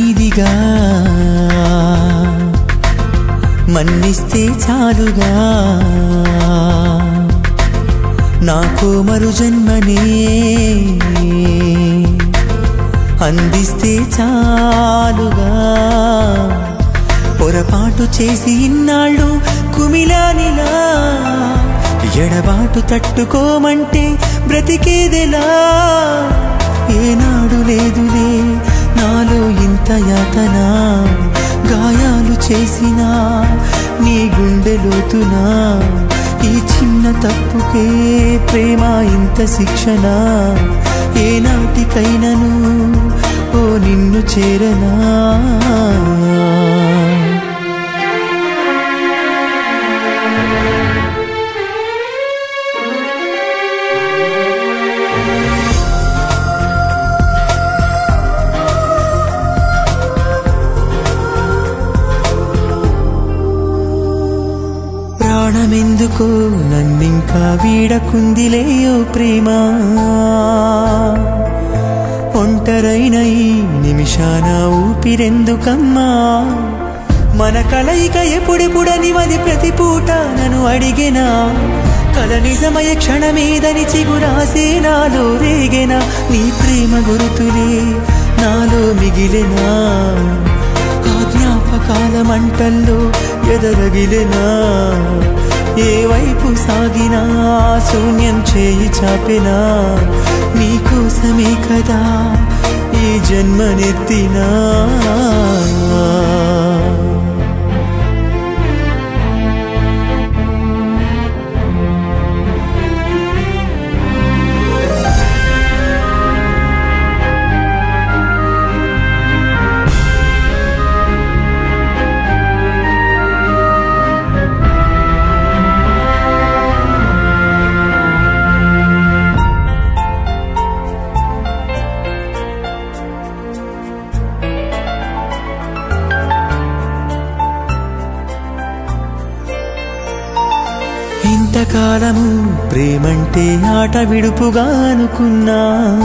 నీదిగా మన్నిస్తే చాలుగా నాకు మరు జన్మనే అందిస్తే చాలుగా పొరపాటు చేసి ఇన్నాళ్ళు కుమిలానిలా ఎడబాటు తట్టుకోమంటే బ్రతికేదెలా ఏనాడు లేదులే నాలో ఇంత యాతన గాయాలు చేసినా నీ గుండెలోతునా ఈ చిన్న తప్పుకే ప్రేమ ఇంత శిక్షణ ఏనాటికైనను ఓ నిన్ను చేరనా ప్రాణమెందుకో నన్నింకా వీడకుందిలే ఓ ప్రేమ ఒంటరైన ఈ నిమిషాన ఊపిరెందుకమ్మా మన కలయిక ఎప్పుడెప్పుడని మది ప్రతి పూట నన్ను అడిగెనా కల నిజమయ క్షణమేదని చిగురాసే నాలో రేగెనా నీ ప్రేమ గురుతులే నాలో మిగిలెనా ఆ జ్ఞాపకాల మంటల్లో ఎదరగిలెనా ఏ వైపు సాగినా శూన్యం చేయి చాపెనా నీకోసమే కదా ఈ జన్మనెత్తినా ఇంతకాలము ప్రేమంటే ఆట విడుపుగా అనుకున్నా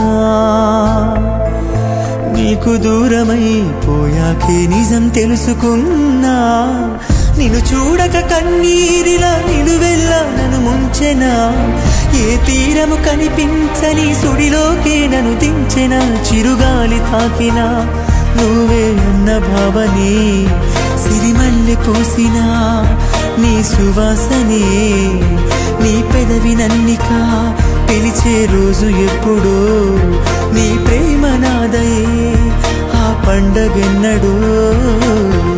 నీకు దూరమై పోయాకే నిజం తెలుసుకున్నా నిన్ను చూడక కన్నీరిలా నిలువెల్లా నన్ను ముంచెనా ఏ తీరము కనిపించని సుడిలోకే నన్ను దించెన చిరుగాలి తాకినా నువ్వే అన్న భావనే సిరిమల్లె పూసినా నీ సువాసనే నీ పెదవి నన్నిక పిలిచే రోజు ఎప్పుడో నీ ప్రేమ నాదయే ఆ పండగెన్నడో